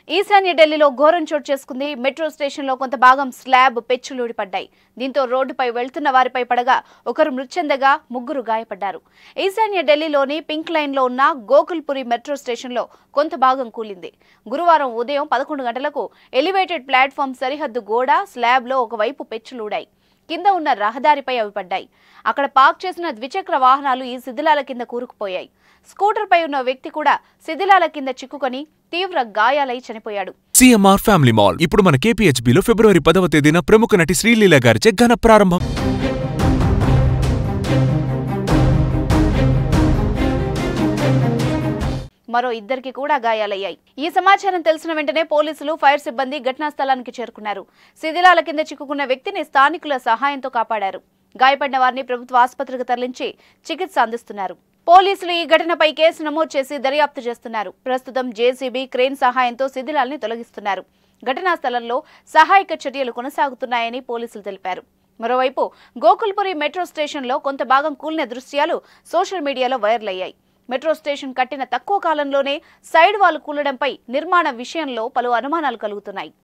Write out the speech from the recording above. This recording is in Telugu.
ఈశాన్య ఢిల్లీలో ఘోరం చోటు చేసుకుంది మెట్రో స్టేషన్లో కొంత భాగం స్లాబ్ పెచ్చులూడి పడ్డాయి దీంతో రోడ్డుపై వెళ్తున్న వారిపై పడగా ఒకరు మృత్యందగా ముగ్గురు గాయపడ్డారు ఈశాన్య ఢిల్లీలోని పింక్ లైన్లో ఉన్న గోకుల్పురి మెట్రో స్టేషన్లో కొంత భాగం కూలింది గురువారం ఉదయం పదకొండు గంటలకు ఎలివేటెడ్ ప్లాట్ఫామ్ సరిహద్దు గోడ స్లాబ్లో ఒకవైపు పెచ్చులూడాయి కింద ఉన్న రహదారిపై అవి పడ్డాయి అక్కడ పార్క్ చేసిన ద్విచక్ర వాహనాలు ఈ శిథిలాల కింద కూరుకుపోయాయి స్కూటర్పై ఉన్న వ్యక్తి కూడా శిథిలాల కింద చిక్కుకొని తీవ్ర గాయాలై చనిపోయాడు సిఎంఆర్ ఫ్యామిలీ మాల్ ఇప్పుడు మన కేపీహెచ్బీలో ఫిబ్రవరి పదవ తేదీన ప్రముఖ నటి శ్రీలీల గారిచే ఘన ప్రారంభం మరో ఇద్దరికి కూడా గాయాలయ్యాయి ఈ సమాచారం తెలిసిన వెంటనే పోలీసులు ఫైర్ సిబ్బంది ఘటనా స్థలానికి చేరుకున్నారు శిథిలాల కింద చిక్కుకున్న వ్యక్తిని స్థానికుల సహాయంతో కాపాడారు గాయపడిన వారిని ప్రభుత్వ ఆసుపత్రికి తరలించి చికిత్స అందిస్తున్నారు పోలీసులు ఈ ఘటనపై కేసు నమోదు చేసి దర్యాప్తు చేస్తున్నారు ప్రస్తుతం జేసీబీ క్రేన్ సహాయంతో శిథిలాల్ని తొలగిస్తున్నారు ఘటనా స్థలంలో సహాయక చర్యలు కొనసాగుతున్నాయని పోలీసులు తెలిపారు మరోవైపు గోకుల్పురి మెట్రో స్టేషన్లో కొంత భాగం కూలిన దృశ్యాలు సోషల్ మీడియాలో వైరల్ అయ్యాయి మెట్రో స్టేషన్ కట్టిన తక్కువ కాలంలోనే సైడ్ వాల్ కూలడంపై నిర్మాణ విషయంలో పలు అనుమానాలు కలుగుతున్నాయి